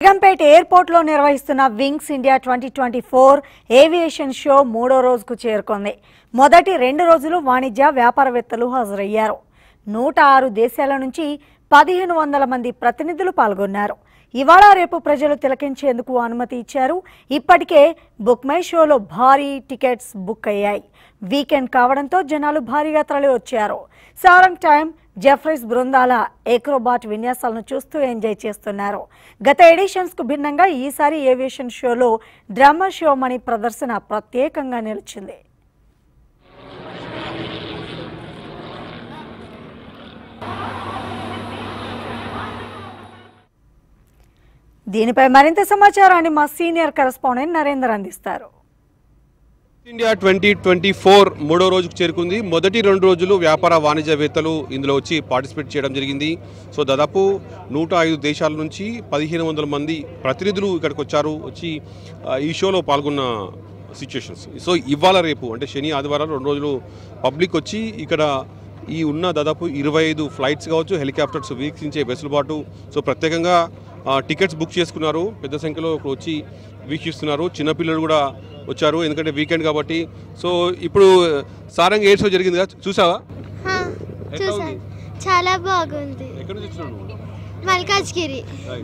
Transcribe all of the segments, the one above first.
బేగంపేట ఎయిర్పోర్ట్లో నిర్వహిస్తున్న wings India twenty twenty four aviation show మూడో రోజుకు చేరుకుంది మొదటి రెండు రోజులు వాణిజ్య వ్యాపారవేత్తలు హాజరయ్యారు నూట ఆరు దేశాల నుంచి పదిహేను వందల మంది ప్రతినిధులు పాల్గొన్నారు ఇవాళ రేపు ప్రజలు తిలకించేందుకు అనుమతి ఇచ్చారు ఇప్పటికే బుక్ మై షోలో భారీ టికెట్స్ బుక్ అయ్యాయి వీకెండ్ కావడంతో జనాలు భారీగా తరలి వచ్చారు సారంగ్ టైం జెఫ్రీస్ బృందాల ఏక్రోబాట్ విన్యాసాలను చూస్తూ ఎంజాయ్ చేస్తున్నారు గత ఎడిషన్స్ కు భిన్నంగా ఈసారి ఏవియేషన్ షోలో డ్రమ్మర్ షో మణి ప్రదర్శన ప్రత్యేకంగా నిలిచింది దీనిపై మరింత సమాచారాన్ని మా సీనియర్ కరెస్పాండెంట్ నరేందర్ అందిస్తారు ఇండియా ట్వంటీ ట్వంటీ ఫోర్ మూడో రోజుకు చేరుకుంది మొదటి రెండు రోజులు వ్యాపార వాణిజ్యవేత్తలు ఇందులో వచ్చి పార్టిసిపేట్ చేయడం జరిగింది సో దాదాపు నూట ఐదు దేశాల నుంచి పదిహేను వందల మంది ప్రతినిధులు ఇక్కడికి వచ్చారు వచ్చి ఆ, ఈ షోలో పాల్గొన్న సిచ్యుయేషన్స్ సో ఇవాళ రేపు అంటే శని ఆదివారం రెండు రోజులు పబ్లిక్ వచ్చి ఇక్కడ ఈ ఉన్న దాదాపు ఇరవై ఐదు ఫ్లైట్స్ కావచ్చు హెలికాప్టర్స్ వీక్షించే వెసులుబాటు సో ప్రత్యేకంగా ఆ, టికెట్స్ బుక్ చేసుకున్నారు పెద్ద సంఖ్యలో ఇక్కడ వచ్చి వీక్షిస్తున్నారు చిన్నపిల్లలు కూడా వచ్చారు ఎందుకంటే వీకెండ్ కాబట్టి సో ఇప్పుడు సారంగ్ ఎయిర్ షో జరిగింది కదా చూసావా హా, ఎట్లా చూసాను ఉంది? చాలా బాగుంది ఎక్కడ నుంచి వచ్చినావు నువ్వు? మల్కాజ్గిరి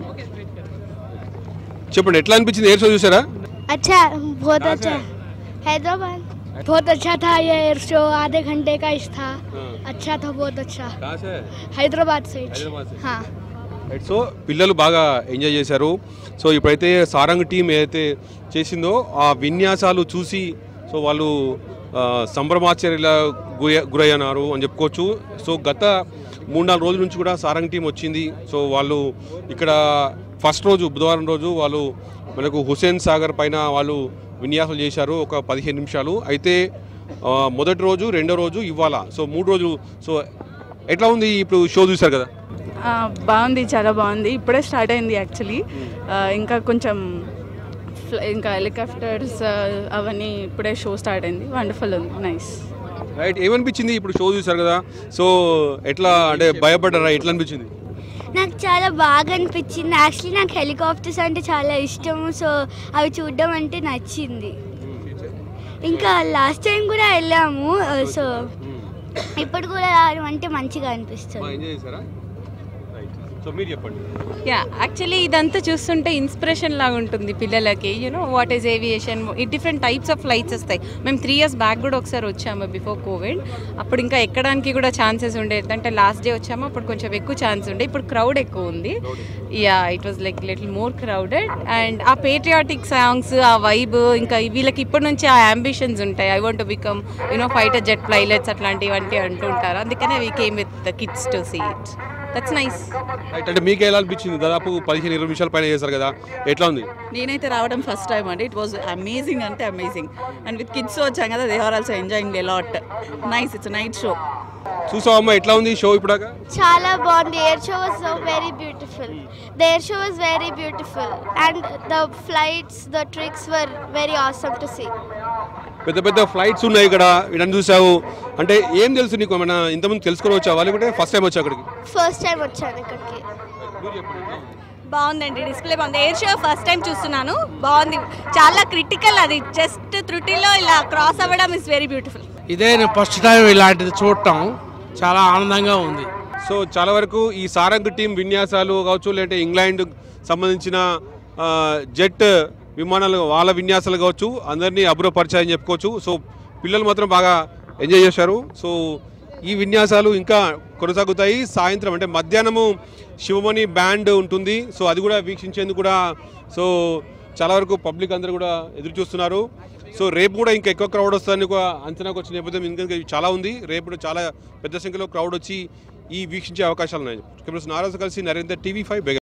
చెప్పండి ఎట్లా అనిపించింది ఎయిర్ షో చూసారా अच्छा बहुत अच्छा हैदराबाद बहुत अच्छा था ये एयर शो आधे घंटे का ही था अच्छा था बहुत अच्छा हैदराबाद से हाँ రైట్ సో పిల్లలు బాగా ఎంజాయ్ చేశారు సో ఇప్పుడైతే సారంగ్ టీం ఏదైతే చేసిందో ఆ విన్యాసాలు చూసి సో వాళ్ళు ఆ, సంభ్రమాశ్చర్యాల గురి గురయ్యన్నారు అని చెప్పుకోవచ్చు సో గత మూడు నాలుగు రోజుల నుంచి కూడా సారంగ్ టీం వచ్చింది సో వాళ్ళు ఇక్కడ ఫస్ట్ రోజు బుధవారం రోజు వాళ్ళు మనకు హుసేన్ సాగర్ పైన వాళ్ళు విన్యాసాలు చేశారు ఒక పదిహేను నిమిషాలు అయితే ఆ, మొదటి రోజు రెండో రోజు ఇవాళ సో మూడు రోజులు సో ఎట్లా ఉంది ఇప్పుడు షో చూశారు కదా ఆ, బాగుంది చాలా బాగుంది ఇప్పుడే స్టార్ట్ అయింది యాక్చువల్లీ ఇంకా కొంచెం ఫ్ల- ఇంకా హెలికాప్టర్స్ అవన్నీ ఇప్పుడే షో స్టార్ట్ అయింది వండర్ఫుల్ ఉంది నైస్ రైట్ ఏమనిపించింది ఇప్పుడు షో చూసారు కదా సో ఎట్లా అంటే భయపడ్డారా ఎట్లా అనిపించింది నాకు చాలా బాగా అనిపించింది యాక్చువల్లీ నాకు హెలికాప్టర్స్ అంటే చాలా ఇష్టం సో అవి చూడడం అంటే నచ్చింది ఇంకా లాస్ట్ టైం కూడా వెళ్ళాము సో ఇప్పుడు కూడా రావడం అంటే మంచిగా అనిపిస్తుంది ఎంజాయ్ చేశారా రైట్ సో మీరు చెప్పండి యా యాక్చువల్లీ ఇదంతా చూస్తుంటే ఇన్స్పిరేషన్ లాగా ఉంటుంది పిల్లలకి యూనో వాట్ ఈస్ ఏవియేషన్ ఈ డిఫరెంట్ టైప్స్ ఆఫ్ ఫ్లైట్స్ వస్తాయి మేము త్రీ ఇయర్స్ బ్యాక్ కూడా ఒకసారి వచ్చాము బిఫోర్ కోవిడ్ అప్పుడు ఇంకా ఎక్కడానికి కూడా ఛాన్సెస్ ఉండేది అంటే లాస్ట్ డే వచ్చాము అప్పుడు కొంచెం ఎక్కువ ఛాన్స్ ఉండే ఇప్పుడు క్రౌడ్ ఎక్కువ ఉంది yeah it was like little more crowded and uh patriotic songs uh vibe ఇంకా వీళ్ళకి ఇప్పటి నుంచి ఆ అంబిషన్స్ ఉంటాయి I want become you know fighter jet pilots అట్లాంటివంటి అంటుంటారు అందుకనే we came with the kids to see it that's nice right అంటే మీకు ఎలా అనిపించింది దాదాపు పదిహేను ఇరవై నిమిషాల పైన చేశారు కదా ఎట్లా ఉంది నేనైతే రావడం ఫస్ట్ టైం అండి ఇట్ వాజ్ అమేజింగ్ అంటే అమేజింగ్ అండ్ విత్ కిడ్స్ వచ్చాం కదా they are also enjoying lot nice it's night show చూసావమ్మా ఎట్లా ఉంది షో ఇప్పుడాక చాలా బాగుంది air show was so very beautiful the air show was very beautiful and the flights the tricks were very awesome to see పెద్ద పెద్ద flights ఉన్నాయి ఇక్కడ ఇడని చూసావు అంటే ఏం తెలుసు నీకు ఏమైనా ఇంతకుముందు తెలుసుకొని వచ్చావా లేకుంటే ఫస్ట్ టైం వచ్చా అక్కడికి ఫస్ట్ టైం వచ్చాను ఇక్కడికి బాగుందండి డిస్ప్లే బాగుంది ఎయిర్ షో ఫస్ట్ టైం చూస్తున్నాను బాగుంది చాలా క్రిటికల్ అది జస్ట్ త్రుటిలో ఇలా క్రాస్ అవ్వడం ఇస్ వెరీ బ్యూటిఫుల్ ఇదే నేను ఫస్ట్ టైం ఇలాంటిది చూడటం చాలా ఆనందంగా ఉంది సో చాలా వరకు ఈ సారంగ్ టీం విన్యాసాలు కావచ్చు లేదంటే ఇంగ్లాండ్ సంబంధించిన ఆ, జెట్ విమానాలు వాళ్ళ విన్యాసాలు కావచ్చు అందరినీ అభివృపరిచాయని చెప్పుకోవచ్చు సో పిల్లలు మాత్రం బాగా ఎంజాయ్ చేశారు సో ఈ విన్యాసాలు ఇంకా కొనసాగుతాయి సాయంత్రం అంటే మధ్యాహ్నము శివమణి బ్యాండ్ ఉంటుంది సో అది కూడా వీక్షించేందుకు కూడా సో చాలా వరకు పబ్లిక్ అందరూ కూడా ఎదురు చూస్తున్నారు సో రేపు కూడా ఇంకా ఎక్కువ క్రౌడ్ వస్తుందని ఒక అంచనాకు వచ్చిన నేపథ్యం ఇంకా చాలా ఉంది రేపు కూడా చాలా పెద్ద సంఖ్యలో క్రౌడ్ వచ్చి ఈ వీక్షించే అవకాశాలు ఉన్నాయి కెమెరాస్ నారాజు కలిసి నరేందర్ టీవీ ఫైవ్